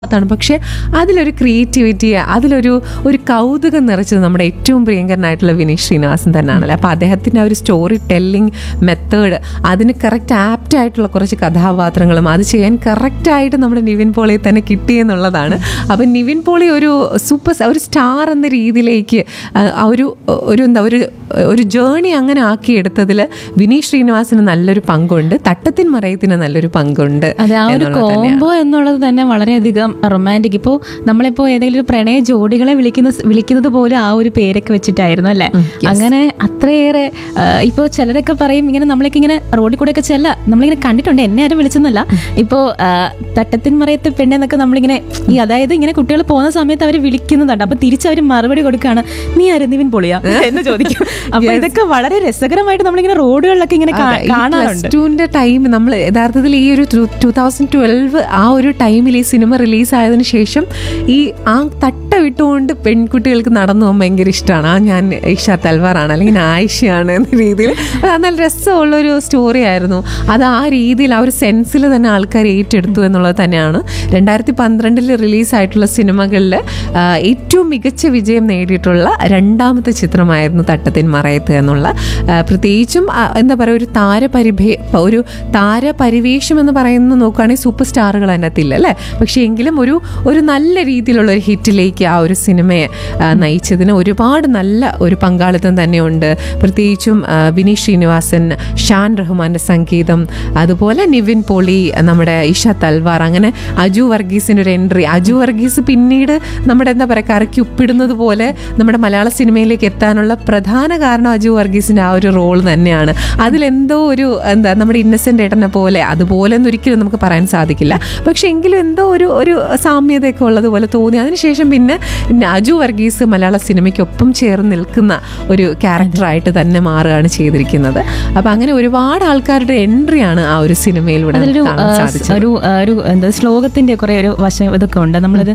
ാണ് പക്ഷെ അതിലൊരു ക്രിയേറ്റിവിറ്റി അതിലൊരു ഒരു കൗതുകം നിറച്ചത് നമ്മുടെ ഏറ്റവും പ്രിയങ്കരനായിട്ടുള്ള വിനീഷ് ശ്രീനിവാസൻ തന്നെയാണല്ലോ അപ്പോൾ അദ്ദേഹത്തിൻ്റെ ആ ഒരു സ്റ്റോറി ടെല്ലിംഗ് മെത്തേഡ് അതിന് കറക്റ്റ് ആപ്റ്റ് ആയിട്ടുള്ള കുറച്ച് കഥാപാത്രങ്ങളും അത് ചെയ്യാൻ കറക്റ്റായിട്ട് നമ്മുടെ നിവിൻ പോളിയെ തന്നെ കിട്ടിയെന്നുള്ളതാണ് അപ്പം നിവിൻ പോളി ഒരു സൂപ്പർ ഒരു സ്റ്റാർ എന്ന രീതിയിലേക്ക് ആ, ആ ഒരു ഒരു എന്താ ഒരു ഒരു ജേണി അങ്ങനെ ആക്കിയെടുത്തതിൽ വിനീഷ് ശ്രീനിവാസന് നല്ലൊരു പങ്കുണ്ട് തട്ടത്തിൻ മറയത്തിന് നല്ലൊരു പങ്കുണ്ട് അതെ ആ ഒരു എന്നുള്ളത് തന്നെയാണ്. കോംബോ എന്നുള്ളത് തന്നെ വളരെയധികം റൊമാൻറ്റിക് ഇപ്പോൾ നമ്മളിപ്പോൾ ഏതെങ്കിലും ഒരു പ്രണയ ജോഡികളെ വിളിക്കുന്ന വിളിക്കുന്നത് പോലും ആ ഒരു പേരൊക്കെ വെച്ചിട്ടായിരുന്നു അല്ലേ അങ്ങനെ അത്രയേറെ ഇപ്പോൾ ചിലരൊക്കെ പറയും ഇങ്ങനെ നമ്മളൊക്കെ ഇങ്ങനെ റോഡിൽ കൂടെ ഒക്കെ ചെല്ല നമ്മളിങ്ങനെ കണ്ടിട്ടുണ്ട് എന്നെ ആരും വിളിച്ചെന്നല്ല ഇപ്പോൾ തട്ടത്തിൻ മറയത്ത് പെണ്ണെന്നൊക്കെ നമ്മളിങ്ങനെ ഈ അതായത് ഇങ്ങനെ കുട്ടികൾ പോകുന്ന സമയത്ത് അവർ വിളിക്കുന്നുണ്ട് അപ്പൊ തിരിച്ച് അവർ മറുപടി കൊടുക്കുകയാണ് നീ ആര് നിവിൻ പൊളിയാ എന്ന് ചോദിക്കും അപ്പൊ ഇതൊക്കെ വളരെ രസകരമായിട്ട് നമ്മളിങ്ങനെ റോഡുകളിലൊക്കെ ഇങ്ങനെ കാ- അതെ, ഈ കാണാറുണ്ട് പ്ലസ് ടുവിന്റെ ടൈം നമ്മൾ യഥാർത്ഥത്തിൽ ഈ ഒരു ടൂ തൗസൻഡ് ട്വൽവ് ആ ഒരു ടൈമിൽ ഈ സിനിമ റിലീസ് ആയതിനു ശേഷം ഈ ആ തട്ട വിട്ടുകൊണ്ട് പെൺകുട്ടികൾക്ക് നടന്നു പോകാൻ ഭയങ്കര ഇഷ്ടമാണ് ആ ഞാൻ ഇഷ തൽവാറാണ് അല്ലെങ്കിൽ ഞാൻ ആയിഷയാണ് എന്ന രീതിയിൽ അത് നല്ല രസമുള്ളൊരു സ്റ്റോറി ആയിരുന്നു അത് ആ രീതിയിൽ ആ ഒരു സെൻസിൽ തന്നെ ആൾക്കാർ ഏറ്റെടുത്തു എന്നുള്ളത് തന്നെയാണ് രണ്ടായിരത്തി പന്ത്രണ്ടിൽ റിലീസായിട്ടുള്ള സിനിമകളിൽ ഏറ്റവും മികച്ച വിജയം നേടിയിട്ടുള്ള രണ്ടാമത്തെ ചിത്രമായിരുന്നു തട്ടത്തിൻ മറയത്ത് എന്നുള്ള ആ, പ്രത്യേകിച്ചും ആ, എന്താ പറയുക ഒരു താരപരിഭേ ഒരു താരപരിവേഷം എന്ന് പറയുന്നത് നോക്കുകയാണെങ്കിൽ സൂപ്പർ സ്റ്റാറുകൾ അതിനകത്തില്ല അല്ലേ പക്ഷേ എങ്കിലും ഒരു ഒരു നല്ല രീതിയിലുള്ള ഒരു ഹിറ്റിലേക്ക് ആ ഒരു സിനിമയെ ആ, നയിച്ചതിന് ഒരുപാട് നല്ല ഒരു പങ്കാളിത്തം തന്നെയുണ്ട് പ്രത്യേകിച്ചും ആ, വിനീത് ശ്രീനിവാസൻ ഷാൻ റഹ്മാന്റെ സംഗീതം അതുപോലെ നിവിൻ പോളി നമ്മുടെ ഇഷ തൽവാർ അങ്ങനെ അജു വർഗീസിന്റെ ഒരു എൻട്രി അജു വർഗീസ് പിന്നീട് നമ്മുടെ എന്താ പറയുക കറക്കി ഉപ്പിടുന്നത് പോലെ നമ്മുടെ മലയാള സിനിമയിലേക്ക് എത്താനുള്ള പ്രധാന കാരണം അജു വർഗീസിന്റെ ആ ഒരു റോൾ തന്നെയാണ് അതിലെന്തോ ഒരു എന്താ നമ്മുടെ ഇന്നസെന്റ് ഏട്ടനെ പോലെ അതുപോലെ ഒന്നും ഒരിക്കലും നമുക്ക് പറയാൻ സാധിക്കില്ല പക്ഷെ എങ്കിലും എന്തോ ഒരു ഒരു സാമ്യതയൊക്കെ ഉള്ളതുപോലെ തോന്നി അതിനുശേഷം പിന്നെ പിന്നെ അജു വർഗീസ് മലയാള സിനിമയ്ക്കൊപ്പം ചേർന്ന് നിൽക്കുന്ന ഒരു ക്യാരക്ടറായിട്ട് തന്നെ മാറുകയാണ് ചെയ്തിരിക്കുന്നത് അപ്പൊ അങ്ങനെ ഒരുപാട് ആൾക്കാരുടെ എൻട്രിയാണ് ആ ഒരു സിനിമയിലൂടെ അതിലൊരു നമുക്ക് കാണാൻ ആ, സാധിച്ചത് ഒരു ആ, ഒരു എന്താ ശ്ലോകത്തിന്റെ കുറെ ഒരു വശം ഇതൊക്കെ ഉണ്ട് നമ്മളത്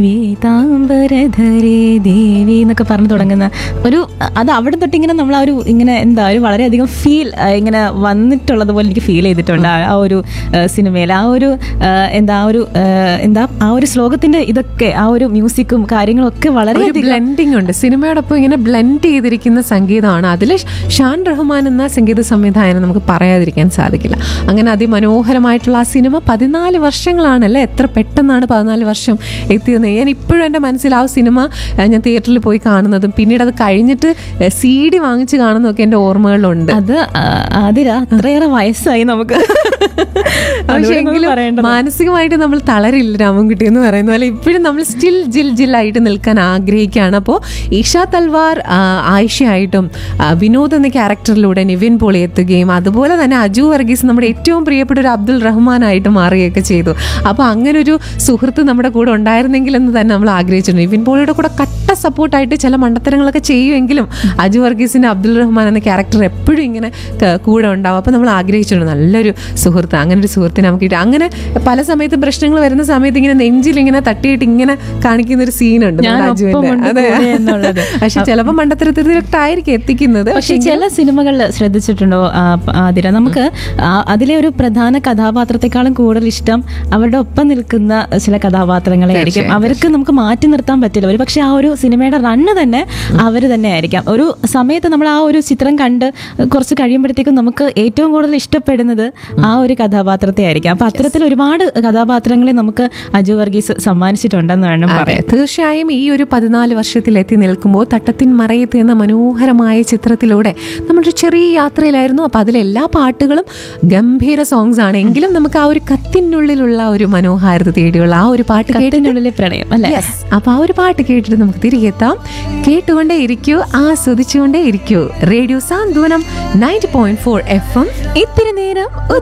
ശ്വേതാംബരധരേ ദേവി എന്നൊക്കെ പറഞ്ഞു തുടങ്ങുന്ന ഒരു അത് അവിടെ തൊട്ട് ഇങ്ങനെ നമ്മൾ ആ ഒരു ഇങ്ങനെ എന്താ ഒരു വളരെയധികം ഫീൽ ഇങ്ങനെ വന്നിട്ടുള്ളത് പോലെ എനിക്ക് ഫീൽ ചെയ്തിട്ടുണ്ട് ആ- ആ ഒരു സിനിമയിൽ ആ ഒരു ആ, എന്താ ആ ഒരു ആ, എന്താ ആ ഒരു ശ്ലോകത്തിന്റെ ഇതൊക്കെ ആ ഒരു മ്യൂസിക്കും കാര്യങ്ങളും ഒക്കെ ഒരു വളരെയധികം ബ്ലെൻഡിങ് ഉണ്ട് സിനിമയോടൊപ്പം ഇങ്ങനെ ബ്ലെൻഡ് ചെയ്തിരിക്കുന്ന സംഗീതമാണ് അതിൽ ഷാൻ റഹ്മാൻ എന്ന സംഗീത സംവിധായകനെ നമുക്ക് പറയാതിരിക്കാൻ സാധിക്കില്ല അങ്ങനെ അതിമനോഹരമായിട്ടുള്ള ആ സിനിമ പതിനാല് വർഷങ്ങളാണല്ലേ എത്ര പെട്ടെന്നാണ് പതിനാല് വർഷം എത്തിയത് ഞാൻ ഇപ്പോഴും എൻ്റെ മനസ്സിൽ ആ സിനിമ ഏഹ്, ഞാൻ തിയേറ്ററിൽ പോയി കാണുന്നതും പിന്നീട് അത് കഴിഞ്ഞിട്ട് സി ഡി വാങ്ങിച്ച് കാണുന്നതൊക്കെ എൻ്റെ ഓർമ്മകളിലുണ്ട് അത് ആ, ആതിര അത്രയേറെ വയസ്സായി നമുക്ക് പക്ഷെ അതുകൊണ്ടൊന്നും എങ്കിലും പറയേണ്ടത്. മാനസികമായിട്ട് നമ്മൾ തളരില്ല രാമൻകുട്ടി എന്ന് പറയുന്ന പോലെ ഇപ്പോഴും നമ്മൾ സ്റ്റിൽ ജിൽ ജില്ലായിട്ട് നിൽക്കാൻ ആഗ്രഹിക്കുകയാണ് അപ്പോൾ ഈഷ തൽവാർ ആ, ആയിഷയായിട്ടും ആ, വിനോദ് എന്ന ക്യാരക്ടറിലൂടെ നിവിൻ പോളി എത്തുകയും അതുപോലെ തന്നെ അജു വർഗീസ് നമ്മുടെ ഏറ്റവും പ്രിയപ്പെട്ട ഒരു അബ്ദുൾ റഹ്മാനായിട്ട് മാറുകയൊക്കെ ചെയ്തു അപ്പോൾ അങ്ങനെ ഒരു സുഹൃത്ത് നമ്മുടെ കൂടെ ഉണ്ടായിരുന്നെങ്കിൽ എന്ന് തന്നെ നമ്മൾ ആഗ്രഹിച്ചിട്ടുണ്ട് നിവിൻ പോളിയുടെ കൂടെ കട്ട സപ്പോർട്ടായിട്ട് ചില മണ്ടത്തരങ്ങളൊക്കെ ചെയ്യുമെങ്കിലും അജു വർഗീസിന്റെ അബ്ദുൾ റഹ്മാൻ എന്ന ക്യാരക്ടർ എപ്പോഴും ഇങ്ങനെ ക- കൂടെ ഉണ്ടാവും അപ്പോൾ നമ്മൾ ആഗ്രഹിച്ചിട്ടുണ്ട് നല്ലൊരു സുഹൃത്ത് അങ്ങനെ ഒരു സുഹൃത്തിനെ നമുക്ക് കിട്ടും അങ്ങനെ പല സമയത്തും പ്രശ്നങ്ങൾ വരുന്ന സമയത്ത് ഇങ്ങനെ നെഞ്ചിൽ ഇങ്ങനെ തട്ടിയിട്ട് ഇങ്ങനെ കാണിക്കുന്ന ഒരു സീനുണ്ട് ഞാൻ ഒപ്പമുണ്ട് കൂടെ എന്നുള്ളത്. പക്ഷെ ചിലപ്പോൾ മണ്ടത്തരത്തിലായിരിക്കും എത്തിക്കുന്നത് പക്ഷെ ചില സിനിമകളിൽ ശ്രദ്ധിച്ചിട്ടുണ്ടോ ആ, പ- ആതിര നമുക്ക് ആ, അതിലെ ഒരു പ്രധാന കഥാപാത്രത്തെക്കാളും കൂടുതൽ ഇഷ്ടം അവരുടെ ഒപ്പം നിൽക്കുന്ന ചില കഥാപാത്രങ്ങളെ ആയിരിക്കും അവർക്ക് നമുക്ക് മാറ്റി നിർത്താൻ പറ്റില്ല ഒരു പക്ഷെ ആ ഒരു സിനിമയുടെ റണ്ണ് തന്നെ അവർ തന്നെ ആയിരിക്കാം ഒരു സമയത്ത് നമ്മൾ ആ ഒരു ചിത്രം കണ്ട് കുറച്ച് കഴിയുമ്പോഴത്തേക്കും നമുക്ക് ഏറ്റവും കൂടുതൽ ഇഷ്ടപ്പെടുന്നത് ആ ഒരു കഥാപാത്രത്തെ ആയിരിക്കും അപ്പൊ അത്തരത്തിൽ ഒരുപാട് കഥാപാത്രങ്ങളെ നമുക്ക് അജു വർഗീസ് സമ്മാനിച്ചിട്ടുണ്ടെന്ന് വേണം അതെ പറയാം തീർച്ചയായും ഈ ഒരു പതിനാല് വർഷത്തിൽ എത്തി നിൽക്കുമ്പോൾ തട്ടത്തിൻ മറയത്ത് എന്ന മനോഹരമായ ചിത്രത്തിലൂടെ നമ്മളൊരു ചെറിയ യാത്രയിലായിരുന്നു അപ്പോൾ അതിലെ എല്ലാ പാട്ടുകളും ഗംഭീര സോങ്സ് ആണ് എങ്കിലും നമുക്ക് ആ ഒരു കത്തിനുള്ളിലുള്ള ഒരു മനോഹാരിത തേടിയുള്ള ആ ഒരു പാട്ട് കേട്ട് കത്തിനുള്ളിലെ പ്രണയം അല്ലെ യെസ് അപ്പൊ ആ ഒരു പാട്ട് കേട്ടിട്ട് നമുക്ക് തിരികെ എത്താം കേട്ടുകൊണ്ടേ ഇരിക്കൂ ആസ്വദിച്ചുകൊണ്ടേ ഇരിക്കൂ radio Santhwanam ninety point four F M ഇത്തിരി നേരം